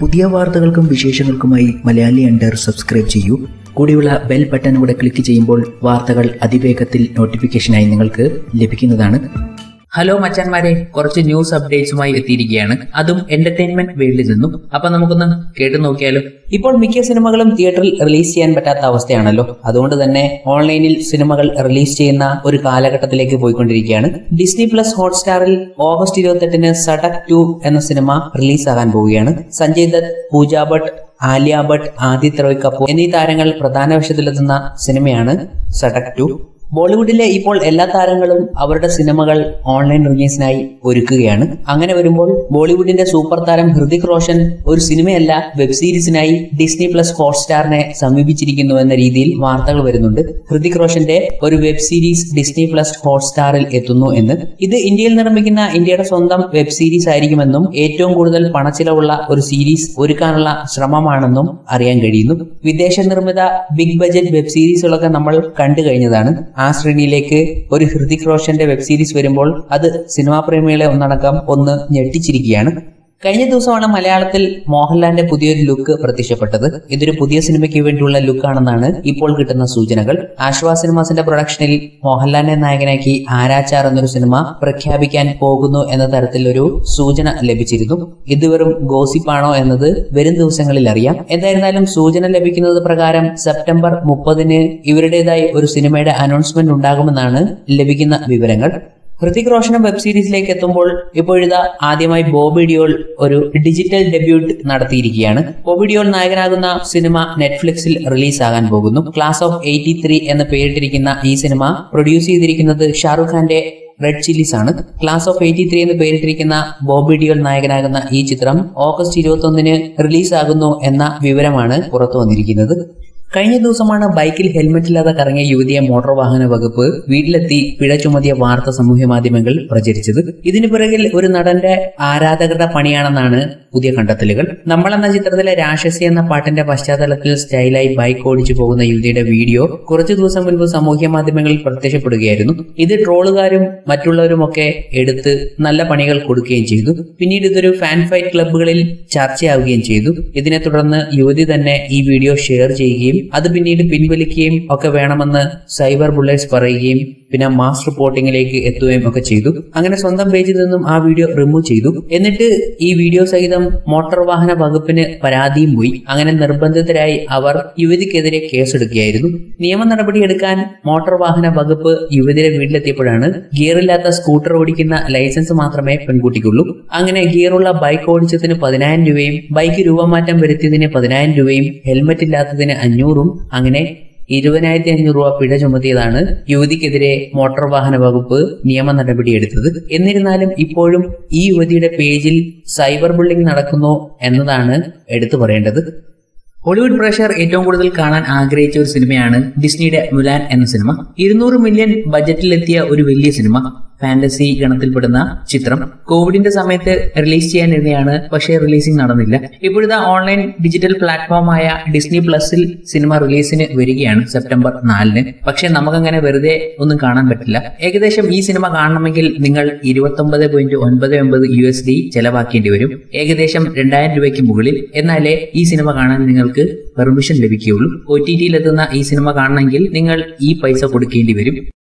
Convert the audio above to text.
പുതിയ വാർത്തകൾക്കും വിശേഷങ്ങൾക്കുമായി Malayali under subscribe ചെയ്യൂ കൂടിയുള്ള ബെൽ ബട്ടൺ കൂടെ ക്ലിക്ക് ചെയ്യുമ്പോൾ വാർത്തകൾ അതിവേഗത്തിൽ നോട്ടിഫിക്കേഷനായി നിങ്ങൾക്ക് ലഭിക്കുന്നതാണ് ഹലോ മച്ചാന്മാരെ കുറച്ച് ന്യൂസ് അപ്ഡേറ്റ്സുമായി എത്തിയിരിക്കുകയാണ് അതും എന്റർടൈൻമെന്റ് വേൾഡിൽ നിന്നും അപ്പൊ നമുക്കൊന്ന് കേട്ടു നോക്കിയാലോ ഇപ്പോൾ മിക്ക സിനിമകളും തിയേറ്ററിൽ റിലീസ് ചെയ്യാൻ പറ്റാത്ത അവസ്ഥയാണല്ലോ അതുകൊണ്ട് തന്നെ ഓൺലൈനിൽ സിനിമകൾ റിലീസ് ചെയ്യുന്ന ഒരു കാലഘട്ടത്തിലേക്ക് പോയിക്കൊണ്ടിരിക്കുകയാണ് ഡിസ്നി പ്ലസ് ഹോട്ട്സ്റ്റാറിൽ ഓഗസ്റ്റ് ഇരുപത്തെട്ടിന് സഡക് ടു എന്ന സിനിമ റിലീസാകാൻ പോവുകയാണ് സഞ്ജയ് ദത്ത് പൂജ ഭട്ട് ആലിയ ഭട്ട് ആദിത്യ റോയ് കപൂർ എന്നീ താരങ്ങൾ പ്രധാന വേഷത്തിലെത്തുന്ന സിനിമയാണ് സഡക് ടു ബോളിവുഡിലെ ഇപ്പോൾ എല്ലാ താരങ്ങളും അവരുടെ സിനിമകൾ ഓൺലൈൻ റിലീസിനായി ഒരുക്കുകയാണ് അങ്ങനെ വരുമ്പോൾ ബോളിവുഡിന്റെ സൂപ്പർ താരം ഹൃതിക് റോഷൻ ഒരു സിനിമയല്ല വെബ് സീരീസിനായി ഡിസ്നി പ്ലസ് ഹോട്ട്സ്റ്റാറിനെ സമീപിച്ചിരിക്കുന്നു എന്ന രീതിയിൽ വാർത്തകൾ വരുന്നുണ്ട് ഹൃതിക് റോഷന്റെ ഒരു വെബ് സീരീസ് ഡിസ്നി പ്ലസ് ഹോട്ട്സ്റ്റാറിൽ എത്തുന്നു എന്ന് ഇത് ഇന്ത്യയിൽ നിർമ്മിക്കുന്ന ഇന്ത്യയുടെ സ്വന്തം വെബ് സീരീസ് ആയിരിക്കുമെന്നും ഏറ്റവും കൂടുതൽ പണച്ചിലവുള്ള ഒരു സീരീസ് ഒരുക്കാനുള്ള ശ്രമമാണെന്നും അറിയാൻ കഴിയുന്നു വിദേശ നിർമ്മിത ബിഗ് ബജറ്റ് വെബ് സീരീസുകളൊക്കെ നമ്മൾ കണ്ടു കഴിഞ്ഞതാണ് ആ ശ്രേണിയിലേക്ക് ഒരു ഹൃതിക് റോഷന്റെ വെബ് സീരീസ് വരുമ്പോൾ അത് സിനിമാ പ്രേമികളെ ഒന്നടക്കം ഒന്ന് ഞെട്ടിച്ചിരിക്കുകയാണ് കഴിഞ്ഞ ദിവസമാണ് മലയാളത്തിൽ മോഹൻലാലിന്റെ പുതിയൊരു ലുക്ക് പ്രത്യക്ഷപ്പെട്ടത് ഇതൊരു പുതിയ സിനിമയ്ക്ക് വേണ്ടിയുള്ള ലുക്കാണെന്നാണ് ഇപ്പോൾ കിട്ടുന്ന സൂചനകൾ ആശ്വാസ് സിനിമാസിന്റെ പ്രൊഡക്ഷനിൽ മോഹൻലാലിനെ നായകനാക്കി ആരാച്ചാർ എന്നൊരു സിനിമ പ്രഖ്യാപിക്കാൻ പോകുന്നു എന്ന തരത്തിൽ ഒരു സൂചന ലഭിച്ചിരുന്നു ഇത് വെറും ഗോസിപ്പാണോ എന്നത് വരും ദിവസങ്ങളിൽ അറിയാം എന്തായിരുന്നാലും സൂചന ലഭിക്കുന്നത് പ്രകാരം സെപ്റ്റംബർ മുപ്പതിന് ഇവരുടേതായി ഒരു സിനിമയുടെ അനൗൺസ്മെന്റ് ഉണ്ടാകുമെന്നാണ് ലഭിക്കുന്ന വിവരങ്ങൾ ഹൃതിക് റോഷനും വെബ് സീരീസിലേക്ക് എത്തുമ്പോൾ ഇപ്പോഴിതാ ആദ്യമായി ബോബി ഡിയോൾ ഒരു ഡിജിറ്റൽ ഡെബ്യൂട്ട് നടത്തിയിരിക്കുകയാണ് ബോബി ഡിയോൾ നായകനാകുന്ന സിനിമ നെറ്റ്ഫ്ലിക്സിൽ റിലീസാകാൻ പോകുന്നു ക്ലാസ് ഓഫ് എയ്റ്റി ത്രീ എന്ന് പേരിട്ടിരിക്കുന്ന ഈ സിനിമ പ്രൊഡ്യൂസ് ചെയ്തിരിക്കുന്നത് ഷാറുഖ് ഖാന്റെ റെഡ് ചില്ലീസ് ആണ് ക്ലാസ് ഓഫ് എയ്റ്റി ത്രീ എന്ന് പേരിട്ടിരിക്കുന്ന ബോബി ഡിയോൾ നായകനാകുന്ന ഈ ചിത്രം ഓഗസ്റ്റ് ഇരുപത്തി ഒന്നിന് റിലീസാകുന്നു എന്ന വിവരമാണ് പുറത്തു വന്നിരിക്കുന്നത് കഴിഞ്ഞ ദിവസമാണ് ബൈക്കിൽ ഹെൽമെറ്റ് ഇല്ലാതെ കറങ്ങിയ യുവതിയെ മോട്ടോർ വാഹന വകുപ്പ് വീട്ടിലെത്തി പിഴ ചുമതിയ വാർത്ത സമൂഹ മാധ്യമങ്ങളിൽ പ്രചരിച്ചത് ഇതിനു പിറകിൽ ഒരു നടന്റെ ആരാധകരുടെ പണിയാണെന്നാണ് പുതിയ കണ്ടെത്തലുകൾ നമ്മൾ എന്ന ചിത്രത്തിലെ രാക്ഷസി എന്ന പാട്ടിന്റെ പശ്ചാത്തലത്തിൽ സ്റ്റൈലായി ബൈക്ക് ഓടിച്ചു പോകുന്ന യുവതിയുടെ വീഡിയോ കുറച്ചു ദിവസം മുൻപ് സാമൂഹ്യ മാധ്യമങ്ങളിൽ പ്രത്യക്ഷപ്പെടുകയായിരുന്നു ഇത് ട്രോളുകാരും മറ്റുള്ളവരുമൊക്കെ എടുത്ത് നല്ല പണികൾ കൊടുക്കുകയും ചെയ്തു പിന്നീട് ഇതൊരു ഫാൻ ഫൈറ്റ് ക്ലബ്ബുകളിൽ ചർച്ചയാവുകയും ചെയ്തു ഇതിനെ തുടർന്ന് യുവതി തന്നെ ഈ വീഡിയോ ഷെയർ ചെയ്യുകയും അത് പിന്നീട് പിൻവലിക്കുകയും ഒക്കെ വേണമെന്ന് സൈബർ ബുള്ളേഴ്സ് പറയുകയും പിന്നെ മാസ് റിപ്പോർട്ടിംഗിലേക്ക് എത്തുകയും ഒക്കെ ചെയ്തു അങ്ങനെ സ്വന്തം പേജിൽ നിന്നും ആ വീഡിയോ റിമൂവ് ചെയ്തു എന്നിട്ട് ഈ വീഡിയോ സഹിതം മോട്ടോർ വാഹന വകുപ്പിന് പരാതിയും പോയി അങ്ങനെ നിർബന്ധിതരായി അവർ യുവതിക്കെതിരെ കേസെടുക്കുകയായിരുന്നു നിയമ നടപടി എടുക്കാൻ മോട്ടോർ വാഹന വകുപ്പ് യുവതിയുടെ വീട്ടിലെത്തിയപ്പോഴാണ് ഗിയറില്ലാത്ത സ്കൂട്ടർ ഓടിക്കുന്ന ലൈസൻസ് മാത്രമേ പെൺകുട്ടിക്കുള്ളൂ അങ്ങനെ ഗിയറുള്ള ബൈക്ക് ഓടിച്ചതിന് പതിനായിരം രൂപയും ബൈക്ക് രൂപമാറ്റം വരുത്തിയതിന് പതിനായിരം രൂപയും ഹെൽമറ്റ് ഇല്ലാത്തതിന് അഞ്ഞൂറും അങ്ങനെ ഇരുപതിനായിരത്തി അഞ്ഞൂറ് രൂപ പിഴ ചുമത്തിയതാണ് യുവതിക്കെതിരെ മോട്ടോർ വാഹന വകുപ്പ് നിയമ നടപടിയെടുത്തത് എന്നിരുന്നാലും ഇപ്പോഴും ഈ യുവതിയുടെ പേജിൽ സൈബർ ബുള്ളിംഗ് നടക്കുന്നു എന്നതാണ് എടുത്തു പറയേണ്ടത് ഹോളിവുഡ് പ്രേക്ഷകർ ഏറ്റവും കൂടുതൽ കാണാൻ ആഗ്രഹിച്ച ഒരു സിനിമയാണ് ഡിസ്നിയുടെ മുലാൻ എന്ന സിനിമ ഇരുന്നൂറ് മില്യൺ ബജറ്റിലെത്തിയ ഒരു വലിയ സിനിമ ഫാന്റസി ഗണത്തിൽപ്പെടുന്ന ചിത്രം കോവിഡിന്റെ സമയത്ത് റിലീസ് ചെയ്യാനിരുന്നതാണ് പക്ഷേ റിലീസിംഗ് നടന്നില്ല ഇപ്പോഴത്തെ ഓൺലൈൻ ഡിജിറ്റൽ പ്ലാറ്റ്ഫോമായ ഡിസ്നി പ്ലസിൽ സിനിമ റിലീസിന് വരികയാണ് സെപ്റ്റംബർ നാലിന് പക്ഷേ നമുക്കങ്ങനെ വെറുതെ ഒന്നും കാണാൻ പറ്റില്ല ഏകദേശം ഈ സിനിമ കാണണമെങ്കിൽ നിങ്ങൾ ഇരുപത്തൊമ്പത് പോയിന്റ് ഒൻപത് ഒമ്പത് യു എസ് ഡി ചെലവാക്കേണ്ടി വരും ഏകദേശം രണ്ടായിരം രൂപയ്ക്ക് മുകളിൽ എന്നാലേ ഈ സിനിമ കാണാൻ നിങ്ങൾക്ക് പെർമിഷൻ ലഭിക്കുകയുള്ളൂ ഒ ടി ടിയിൽ എത്തുന്ന ഈ സിനിമ കാണണമെങ്കിൽ നിങ്ങൾ ഈ പൈസ കൊടുക്കേണ്ടി വരും